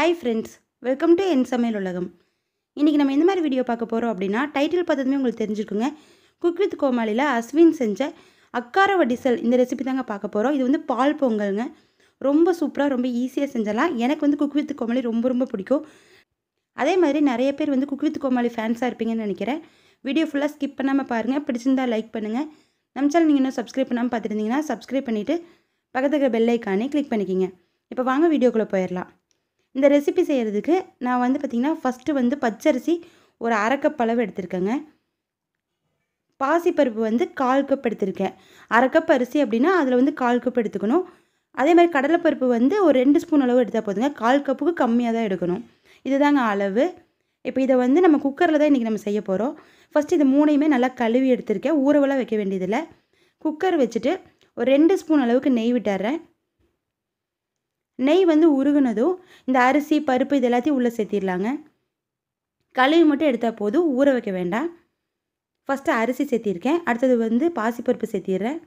hi friends welcome to என் சமையல் உலகம் இன்றைக்கி நம்ம எந்த மாதிரி வீடியோ பார்க்க போகிறோம் அப்படின்னா டைட்டில் பார்த்ததுமே உங்களுக்கு தெரிஞ்சிருக்குங்க குக் வித் கோமாளியில் அஸ்வின் செஞ்ச அக்கார வடிசல் இந்த ரெசிபி தாங்க பார்க்க போகிறோம் இது வந்து பால் பொங்கலுங்க ரொம்ப சூப்பராக ரொம்ப ஈஸியாக செஞ்சிடலாம் எனக்கு வந்து குக் வித் கோமாளி ரொம்ப ரொம்ப பிடிக்கும் அதே மாதிரி நிறைய பேர் வந்து குக் வித் கோமாளி ஃபேன்ஸாக இருப்பீங்கன்னு நினைக்கிறேன் வீடியோ ஃபுல்லாக ஸ்கிப் பண்ணாமல் பாருங்கள் பிடிச்சிருந்தா லைக் பண்ணுங்கள் நம்ம சேனல் நீங்கள் இன்னும் சப்ஸ்கிரைப் பண்ணாமல் பார்த்துருந்தீங்கன்னா சப்ஸ்கிரைப் பண்ணிவிட்டு பக்கத்துக்கு இருக்கிற பெல் ஐக்கானே கிளிக் பண்ணிக்கிங்க இப்போ வாங்க வீடியோக்குள்ளே போயிடலாம் இந்த ரெசிபி செய்கிறதுக்கு நான் வந்து பார்த்திங்கன்னா ஃபஸ்ட்டு வந்து பச்சரிசி ஒரு அரை கப் அளவு எடுத்திருக்கேங்க பாசிப்பருப்பு வந்து கால் கப் எடுத்திருக்கேன் அரை கப் அரிசி அப்படின்னா அதில் வந்து கால் கப் எடுத்துக்கணும் அதே மாதிரி கடலைப்பருப்பு வந்து ஒரு ரெண்டு ஸ்பூன் அளவு எடுத்தால் போதுங்க கால் கப்புக்கு கம்மியாக தான் எடுக்கணும் இதுதாங்க அளவு இப்போ இதை வந்து நம்ம குக்கரில் தான் இன்றைக்கி நம்ம செய்ய போகிறோம் ஃபஸ்ட்டு இது மூணையுமே நல்லா கழுவி எடுத்திருக்கேன் ஊறவெல்லாம் வைக்க வேண்டியதில்லை குக்கர் வச்சுட்டு ஒரு ரெண்டு ஸ்பூன் அளவுக்கு நெய் விட்டுறேன் நெய் வந்து உருகுனதும் இந்த அரிசி பருப்பு இது எல்லாத்தையும் உள்ளே சேர்த்திடலாங்க கழுவி மட்டும் எடுத்தால் போதும் ஊற வைக்க வேண்டாம் ஃபஸ்ட்டு அரிசி சேர்த்திருக்கேன் அடுத்தது வந்து பாசிப்பருப்பு சேர்த்திடுறேன்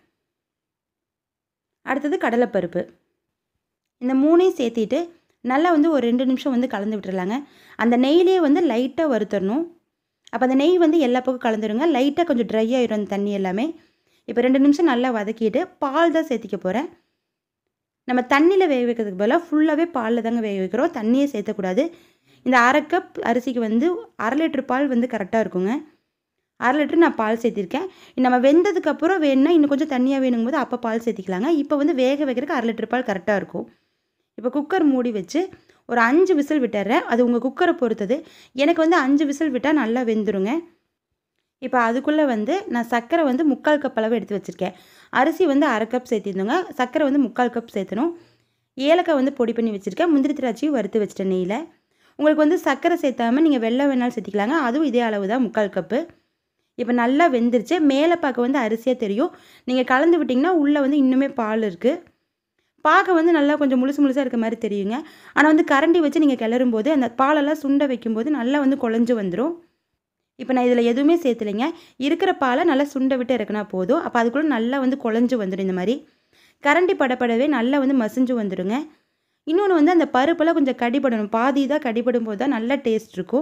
அடுத்தது கடலைப்பருப்பு இந்த மூணையும் சேர்த்திட்டு நல்லா வந்து ஒரு ரெண்டு நிமிஷம் வந்து கலந்து விட்டுறலாங்க அந்த நெய்லேயே வந்து லைட்டாக வறுத்தரணும் அப்போ அந்த நெய் வந்து எல்லா பக்கம் கலந்துருங்க லைட்டாக கொஞ்சம் ட்ரை ஆயிடும் அந்த தண்ணி எல்லாமே இப்போ ரெண்டு நிமிஷம் நல்லா வதக்கிட்டு பால் தான் சேர்த்திக்க போகிறேன் நம்ம தண்ணியில் வேக வைக்கிறதுக்கு பதிலாக ஃபுல்லாகவே பாலில் தாங்க வேக வைக்கிறோம் தண்ணியே சேர்த்தக்கூடாது இந்த அரை கப் அரிசிக்கு வந்து அரை லிட்டர் பால் வந்து கரெக்டாக இருக்குங்க அரை லிட்டர் நான் பால் சேர்த்திருக்கேன் நம்ம வெந்ததுக்கப்புறம் வேணும்னா இன்னும் கொஞ்சம் தண்ணியாக வேணுங்கும்போது அப்போ பால் சேர்த்திக்கலாங்க இப்போ வந்து வேக வைக்கிறதுக்கு அரை லிட்டர் பால் கரெக்டாக இருக்கும் இப்போ குக்கர் மூடி வச்சு ஒரு அஞ்சு விசில் விட்டுறேன் அது உங்கள் குக்கரை பொறுத்தது எனக்கு வந்து அஞ்சு விசில் விட்டால் நல்லா வெந்துருங்க இப்போ அதுக்குள்ளே வந்து நான் சர்க்கரை வந்து முக்கால் கப் அளவு எடுத்து வச்சுருக்கேன் அரிசி வந்து அரை கப் சேர்த்திருந்தோங்க சர்க்கரை வந்து முக்கால் கப் சேர்த்தணும் ஏலக்காய் வந்து பொடி பண்ணி வச்சுருக்கேன் முந்திரி திராட்சையும் வறுத்து வச்சிட்டேன் நெய்யில் உங்களுக்கு வந்து சர்க்கரை சேர்த்தாமல் நீங்கள் வெள்ளம் வேணாலும் சேர்த்திக்கலாங்க அதுவும் இதே அளவு தான் முக்கால் கப்பு இப்போ நல்லா வெந்துருச்சு மேலே பார்க்க வந்து அரிசியாக தெரியும் நீங்கள் கலந்து விட்டிங்கன்னா உள்ளே வந்து இன்னுமே பால் இருக்குது பார்க்க வந்து நல்லா கொஞ்சம் முழுசு முழுசாக இருக்க மாதிரி தெரியுங்க ஆனால் வந்து கரண்டி வச்சு நீங்கள் கிளறும் போது அந்த பாலெல்லாம் சுண்ட வைக்கும்போது நல்லா வந்து குழஞ்சு வந்துடும் இப்போ நான் இதில் எதுவுமே சேர்த்துலைங்க இருக்கிற பாலை நல்லா சுண்ட விட்டு இறக்குனா போதும் அப்போ அதுக்குள்ளே நல்லா வந்து குழஞ்சு வந்துடும் இந்த மாதிரி கரண்டி படப்படவே நல்லா வந்து மசிஞ்சு வந்துடுங்க இன்னொன்று வந்து அந்த பருப்பெல்லாம் கொஞ்சம் கடிபடணும் பாதி தான் கடிபடும் போது தான் நல்லா டேஸ்ட் இருக்கும்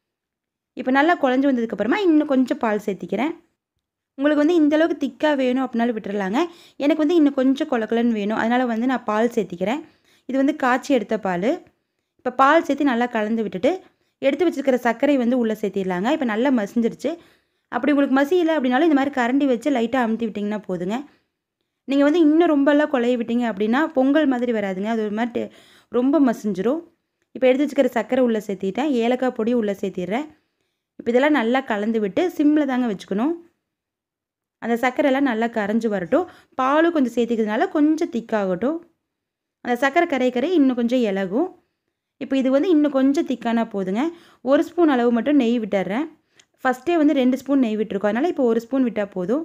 இப்போ நல்லா குழஞ்சி வந்ததுக்கப்புறமா இன்னும் கொஞ்சம் பால் சேர்த்திக்கிறேன் உங்களுக்கு வந்து இந்த அளவுக்கு திக்காக வேணும் அப்படின்னாலும் விட்டுறலாங்க எனக்கு வந்து இன்னும் கொஞ்சம் கொலக்கலன்னு வேணும் அதனால் வந்து நான் பால் சேர்த்திக்கிறேன் இது வந்து காய்ச்சி எடுத்த பால் இப்போ பால் சேர்த்து நல்லா கலந்து விட்டுட்டு எடுத்து வச்சுருக்கிற சர்க்கரை வந்து உள்ளே சேர்த்திடலாங்க இப்போ நல்லா மசிஞ்சிருச்சு அப்படி உங்களுக்கு மசியலை அப்படின்னாலும் இந்த மாதிரி கரண்டி வச்சு லைட்டாக அமுத்தி விட்டிங்கன்னா போதுங்க நீங்கள் வந்து இன்னும் ரொம்பலாம் குழைய விட்டீங்க அப்படின்னா பொங்கல் மாதிரி வராதுங்க அது ஒரு மாதிரி ரொம்ப மசிஞ்சிரும் இப்போ எடுத்து வச்சுக்கிற சர்க்கரை உள்ளே சேர்த்திட்டேன் ஏலக்காய் பொடி உள்ளே சேர்த்திடுறேன் இப்போ இதெல்லாம் நல்லா கலந்து விட்டு சிம்மில் தாங்க வச்சுக்கணும் அந்த சர்க்கரைலாம் நல்லா கரைஞ்சி வரட்டும் பாலும் கொஞ்சம் சேர்த்திக்கிறதுனால கொஞ்சம் திக்காகட்டும் அந்த சர்க்கரை கரை கரை இன்னும் கொஞ்சம் இலகும் இப்போ இது வந்து இன்னும் கொஞ்சம் திக்கானா போதுங்க ஒரு ஸ்பூன் அளவு மட்டும் நெய் விட்டுறேன் ஃபஸ்ட்டே வந்து ரெண்டு ஸ்பூன் நெய் விட்டுருக்கோம் அதனால் இப்போ ஒரு ஸ்பூன் விட்டால் போதும்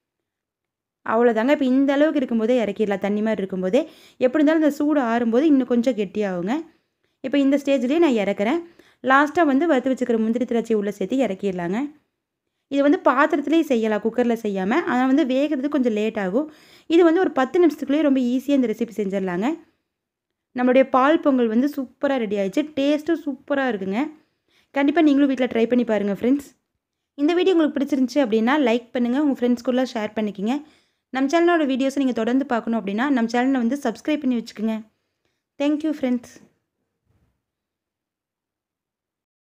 அவ்வளோதாங்க இப்போ இந்த அளவுக்கு இருக்கும்போதே இறக்கிடலாம் தண்ணி மாதிரி இருக்கும்போதே எப்படி இருந்தாலும் இந்த சூடு ஆறும்போது இன்னும் கொஞ்சம் கெட்டியாகுங்க இப்போ இந்த ஸ்டேஜ்லேயே நான் இறக்குறேன் லாஸ்ட்டாக வந்து வறுத்து வச்சுக்கிற முந்திரி திராட்சை உள்ளே சேர்த்து இறக்கிடலாங்க இது வந்து பாத்திரத்துலேயே செய்யலாம் குக்கரில் செய்யாமல் ஆனால் வந்து வேகிறது கொஞ்சம் லேட் ஆகும் இது வந்து ஒரு பத்து நிமிஷத்துக்குள்ளேயே ரொம்ப ஈஸியாக இந்த ரெசிபி செஞ்சிடலாங்க நம்மளுடைய பால் பொங்கல் வந்து சூப்பராக ரெடி ஆயிடுச்சு டேஸ்ட்டும் சூப்பராக இருக்குங்க கண்டிப்பாக நீங்களும் வீட்டில் ட்ரை பண்ணி பாருங்கள் ஃப்ரெண்ட்ஸ் இந்த வீடியோ உங்களுக்கு பிடிச்சிருந்துச்சி அப்படின்னா லைக் பண்ணுங்கள் உங்கள் ஃப்ரெண்ட்ஸ்குள்ளே ஷேர் பண்ணிக்கிங்க நம்ம சேனலோட வீடியோஸை நீங்கள் தொடர்ந்து பார்க்கணும் அப்படின்னா நம்ம சேனலை வந்து சப்ஸ்கிரைப் பண்ணி வச்சுக்கோங்க தேங்க்யூ ஃப்ரெண்ட்ஸ்